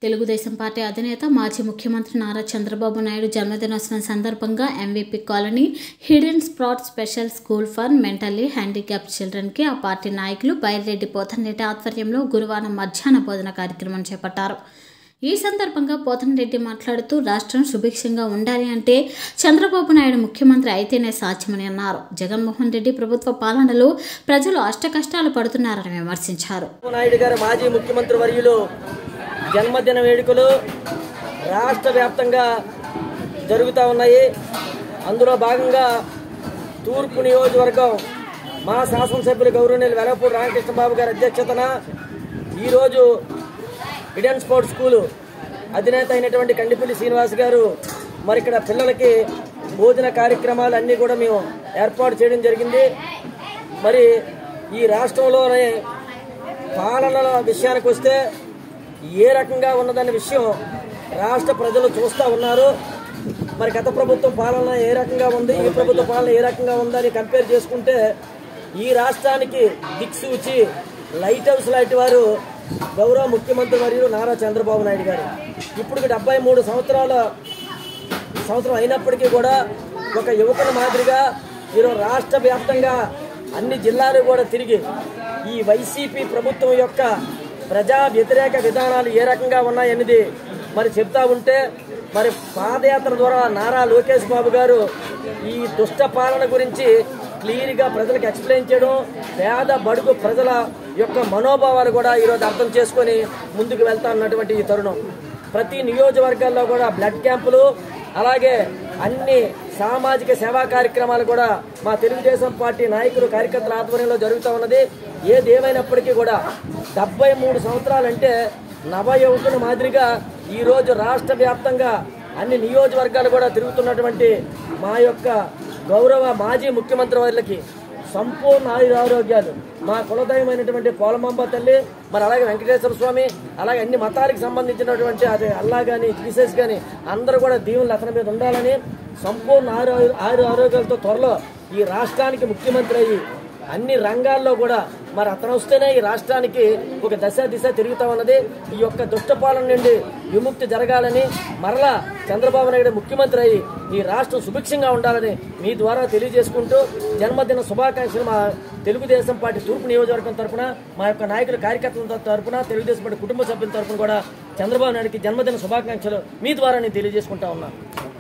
Telugu Desam party అధినేత మాజీ ముఖ్యమంత్రి నారా చంద్రబాబు నాయుడు జన్మదినోత్సవం సందర్భంగా MVP colony hidden spot special school for mentally handicap చిల్డ్రన్కి ఆ పార్టీ నాయకులు బైరెడ్డి పోతన్రెడ్డి ఆధ్వర్యంలో గురువారం మధ్యాహ్న భోజన కార్యక్రమం చేపట్టారు ఈ సందర్భంగా పోతన్రెడ్డి మాట్లాడుతూ రాష్ట్రం సుభిక్షంగా ఉండాలి అంటే చంద్రబాబు నాయుడు ముఖ్యమంత్రి అయితేనే సాధ్యమని అన్నారు జగన్మోహన్ రెడ్డి ప్రభుత్వ పాలనలో ప్రజలు అష్టకష్టాలు పడుతున్నారని విమర్శించారు చంద్రబాబు నాయుడు గారు మాజీ ముఖ్యమంత్రి వర్యులు జన్మదిన వేడుకలు రాష్ట్ర వ్యాప్తంగా జరుగుతూ ఉన్నాయి అందులో భాగంగా తూర్పు నియోజకవర్గం మా శాసనసభ్యులు గౌరవనీయులు వెలపూడి రామకృష్ణబాబు గారి అధ్యక్షతన ఈరోజు ఇడెన్ స్పోర్ట్స్ స్కూలు అధినేత అయినటువంటి కండిపల్లి శ్రీనివాస్ గారు మరి ఇక్కడ పిల్లలకి భోజన కార్యక్రమాలు అన్నీ కూడా మేము ఏర్పాటు చేయడం జరిగింది మరి ఈ రాష్ట్రంలోనే పాలనల విషయానికి వస్తే ఏ రకంగా ఉన్నదనే విషయం రాష్ట్ర ప్రజలు చూస్తూ ఉన్నారు మరి గత ప్రభుత్వం పాలన ఏ రకంగా ఉంది ఈ ప్రభుత్వ పాలన ఏ రకంగా ఉందని కంపేర్ చేసుకుంటే ఈ రాష్ట్రానికి దిక్సూచి లైట్ హౌస్ లాంటి వారు గౌరవ ముఖ్యమంత్రి వర్యులు నారా చంద్రబాబు నాయుడు గారు ఇప్పుడు డెబ్బై మూడు సంవత్సరాల సంవత్సరం అయినప్పటికీ కూడా ఒక యువకుల మాదిరిగా ఈరోజు రాష్ట్ర వ్యాప్తంగా అన్ని జిల్లాలు కూడా తిరిగి ఈ వైసీపీ ప్రభుత్వం యొక్క ప్రజా వ్యతిరేక విధానాలు ఏ రకంగా ఉన్నాయనేది మరి చెప్తా ఉంటే మరి పాదయాత్ర ద్వారా నారా లోకేష్ బాబు గారు ఈ దుష్ట పాలన గురించి క్లియర్గా ప్రజలకు ఎక్స్ప్లెయిన్ చేయడం పేద బడుగు ప్రజల యొక్క మనోభావాలు కూడా ఈరోజు అర్థం చేసుకొని ముందుకు వెళ్తా ఉన్నటువంటి ఈ తరుణం ప్రతి నియోజకవర్గాల్లో కూడా బ్లడ్ క్యాంపులు అలాగే అన్ని సామాజిక సేవా కార్యక్రమాలు కూడా మా తెలుగుదేశం పార్టీ నాయకులు కార్యకర్తల ఆధ్వర్యంలో జరుగుతూ ఉన్నది ఏదేమైనప్పటికీ కూడా డెబ్బై మూడు సంవత్సరాలంటే నవ యువకుని మాదిరిగా ఈరోజు రాష్ట్ర వ్యాప్తంగా అన్ని నియోజకవర్గాలు కూడా తిరుగుతున్నటువంటి మా యొక్క గౌరవ మాజీ ముఖ్యమంత్రి వారికి సంపూర్ణ ఆయుర ఆరోగ్యాలు మా కులదైవమైనటువంటి పోలమాంబ తల్లి మరి అలాగే వెంకటేశ్వర స్వామి అలాగే అన్ని మతాలకు సంబంధించినటువంటి అది అల్లా కానీ జీసస్ కానీ అందరూ కూడా దీవులు అతని మీద ఉండాలని సంపూర్ణ ఆరు ఆరు ఆరోగ్యాలతో త్వరలో ఈ రాష్ట్రానికి ముఖ్యమంత్రి అయ్యి అన్ని రంగాల్లో కూడా మరి అతను వస్తేనే ఈ రాష్ట్రానికి ఒక దశ దిశ తిరుగుతా ఉన్నది ఈ యొక్క దుష్టపాలన నుండి విముక్తి జరగాలని మరలా చంద్రబాబు నాయుడు ముఖ్యమంత్రి అయ్యి ఈ రాష్ట్రం సుభిక్షంగా ఉండాలని మీ ద్వారా తెలియజేసుకుంటూ జన్మదిన శుభాకాంక్షలు మా తెలుగుదేశం పార్టీ తూర్పు నియోజకవర్గం తరపున మా యొక్క నాయకుల కార్యకర్తల తరపున తెలుగుదేశం పార్టీ కుటుంబ సభ్యుల తరపున కూడా చంద్రబాబు నాయుడుకి జన్మదిన శుభాకాంక్షలు మీ ద్వారా నేను తెలియజేసుకుంటా ఉన్నాను